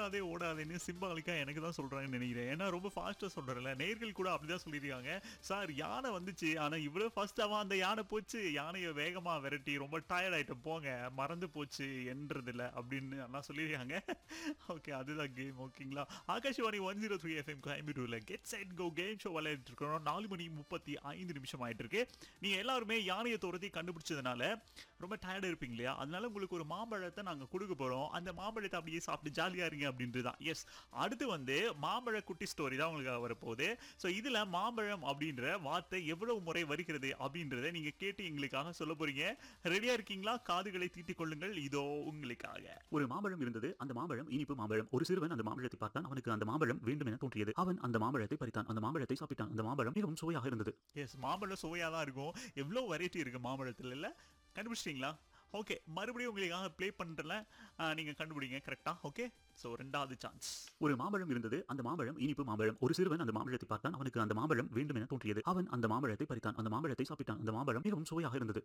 ஓடாதே ஓடாதேன்னு சிம்பாலிக்கா எனக்கு தான் சொல்றாங்கன்னு நினைக்கிறேன் ஏன்னா ரொம்ப ஃபாஸ்ட்டாக சொல்கிறேன்ல நேர்கள் கூட அப்படிதான் சொல்லியிருக்காங்க சார் யானை வந்துச்சு ஆனால் இவ்வளோ ஃபாஸ்ட்டாக அந்த யானை போச்சு யானையை வேகமாக விரட்டி ரொம்ப டயர்ட் ஆகிட்டு போங்க மறந்து போச்சு என்றதில்ல அப்படின்னு எல்லாம் சொல்லியிருக்காங்க ஓகே அதுதான் கேம் ஓகேங்களா Akashvani one zero three FM கோயம்புத்தூரில் get set go game show விளையாடிட்டு இருக்கிறோம் நாலு மணி முப்பத்தி ஐந்து நிமிஷம் ஆயிட்டு இருக்கு நீங்கள் எல்லாருமே யானையை துரத்தி கண்டுபிடிச்சதுனால ரொம்ப டயர்டாக இருப்பீங்க இல்லையா அதனால உங்களுக்கு ஒரு மாம்பழத்தை நாங்கள் கொடுக்க போகிறோம் அந்த மாம்பழத்தை அப்படியே சாப்பிட்டு ஜாலியாக இருங்க அப்படின்றது தான் எஸ் அடுத்து வந்து மாம்பழ குட்டி ஸ்டோரி தான் உங்களுக்கு வரப்போகுது ஸோ இதில் மாம்பழம் அப்படின்ற வார்த்தை எவ்வளவு முறை வருகிறது அப்படின்றத நீங்கள் கேட்டு எங்களுக்காக சொல்ல போறீங்க ரெடியாக இருக்கீங்களா காதுகளை தீட்டிக் கொள்ளுங்கள் இதோ உங்களுக்காக ஒரு மாம்பழம் இருந்தது அந்த மாம்பழம் இனிப்பு மாம்பழம் ஒரு சிறுவன் அந்த மாம்பழத்தை பார்த்தான் அவனுக்கு அந்த மாம்பழம் வேண்டும் என தோன்றியது அவன் அந்த மாம்பழத்தை பறித்தான் அந்த மாம்பழத்தை சாப்பிட்டான் அந்த மாம்பழம் மிகவும் சுவையாக இருந்தது எஸ் மாம்பழம் சுவையாக தான் இருக்கும் எவ்வளோ வெரைட்டி இருக்குது மாம்பழத்தில் இல்லை கண்டுபிடிச்சிட்டிங்களா ஓகே மறுபடியும் உங்களுக்காக ப்ளே பண்ணுறல நீங்கள் கண்டுபிடிங்க கரெக்டாக ஓகே ஸோ ரெண்டாவது சான்ஸ் ஒரு மாம்பழம் இருந்தது அந்த மாம்பழம் இனிப்பு மாம்பழம் ஒரு சிறுவன் அந்த மாம்பழத்தை பார்த்தான் அவனுக்கு அந்த மாம்பழம் வேண்டும் என தோன்றியது அவன் அந்த மாம்பழத்தை பறித்தான் அந்த மாம்பழத்தை சாப்பிட்டான் அந்த மாம்பழம் மிகவும் சுவையாக இருந்தது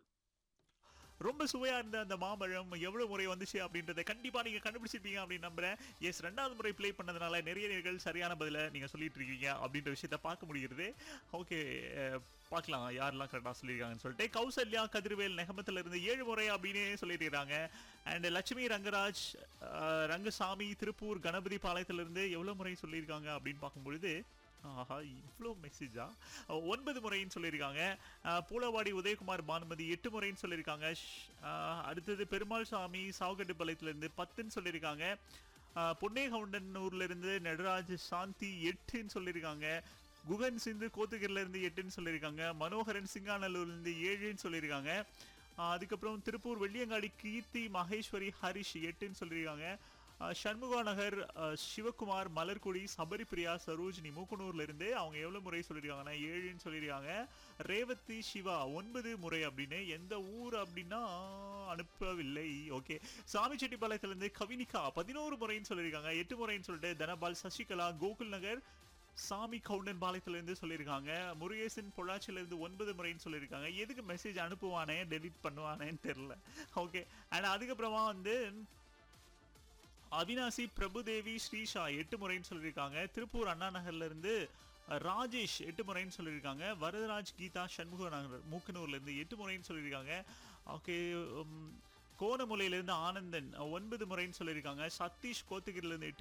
ரொம்ப சுவையா இருந்த அந்த மாம்பழம் எவ்வளவு முறை வந்துச்சு அப்படின்றத கண்டிப்பா நீங்க கண்டுபிடிச்சிருப்பீங்க அப்படின்னு நம்புறேன் எஸ் ரெண்டாவது முறை ப்ளே பண்ணதுனால நிறைய நேர்கள் சரியான பதில நீங்க சொல்லிட்டு இருக்கீங்க அப்படின்ற விஷயத்த பார்க்க முடிகிறது ஓகே பார்க்கலாம் யாரெல்லாம் கரெக்டாக சொல்லியிருக்காங்கன்னு சொல்லிட்டு கௌசல்யா கதிர்வேல் நெகமத்துல இருந்து ஏழு முறை அப்படின்னு சொல்லிட்டு இருக்காங்க அண்ட் லட்சுமி ரங்கராஜ் அஹ், ரங்கசாமி திருப்பூர் கணபதி பாளையத்திலிருந்து எவ்வளவு முறை சொல்லியிருக்காங்க அப்படின்னு பார்க்கும்பொழுது ஆஹா இவ்வளோ மெசேஜா ஒன்பது முறைன்னு சொல்லியிருக்காங்க அஹ், பூலவாடி உதயகுமார் பானுமதி எட்டு முறைன்னு சொல்லியிருக்காங்க ஷ்- அஹ், அடுத்தது பெருமாள் சாமி சாவுகட்டுப்பாளையத்துலேருந்து பத்துன்னு சொல்லியிருக்காங்க அஹ், பொன்னேகவுண்டனூர்ல இருந்து நடராஜ் சாந்தி எட்டுன்னு சொல்லியிருக்காங்க குகன் சிந்து கோத்தகிரில இருந்து எட்டுன்னு சொல்லியிருக்காங்க மனோகரன் சிங்காநல்லூர்ல இருந்து ஏழுன்னு சொல்லியிருக்காங்க அஹ், அதுக்கப்புறம் திருப்பூர் வெள்ளியங்காடி கீர்த்தி மகேஸ்வரி ஹரிஷ் எட்டுன்னு சொல்லியிருக்காங்க அஹ் சண்முகா நகர் அஹ் சிவகுமார் மலர்குடி சபரிபிரியா சரோஜினி மூக்கனூர்ல இருந்து அவங்க எவ்வளவு முறை சொல்லியிருக்காங்கன்னா ஏழுன்னு சொல்லியிருக்காங்க ரேவதி சிவா ஒன்பது முறை அப்படின்னு எந்த ஊர் அப்படின்னா அனுப்பவில்லை ஓகே சாமிச்செட்டிப்பாளையத்துல இருந்து கவினிகா பதினோரு முறைன்னு சொல்லியிருக்காங்க எட்டு முறைன்னு சொல்லிட்டு தனபால் சசிகலா கோகுல் நகர் சாமி கவுண்டன் பாளையத்துல இருந்து சொல்லியிருக்காங்க முருகேசன் பொள்ளாச்சியில இருந்து ஒன்பது முறைன்னு சொல்லியிருக்காங்க எதுக்கு மெசேஜ் அனுப்புவானே டெலிட் பண்ணுவானேன்னு தெரியல ஓகே அண்ட் அதுக்கப்புறமா வந்து அவினாசி பிரபுதேவி ஸ்ரீஷா எட்டு முறைன்னு சொல்லியிருக்காங்க திருப்பூர் அண்ணா நகர்ல இருந்து அஹ், ராஜேஷ் எட்டு முறைன்னு சொல்லியிருக்காங்க வரதராஜ் கீதா சண்முக நகர் மூக்கனூர்ல இருந்து எட்டு முறைன்னு சொல்லியிருக்காங்க ஓகே கோணமுலையிலிருந்து ஆனந்தன் அஹ், ஒன்பது முறைன்னு சொல்லியிருக்காங்க சதீஷ் கோத்தகிரில இருந்து எட்டு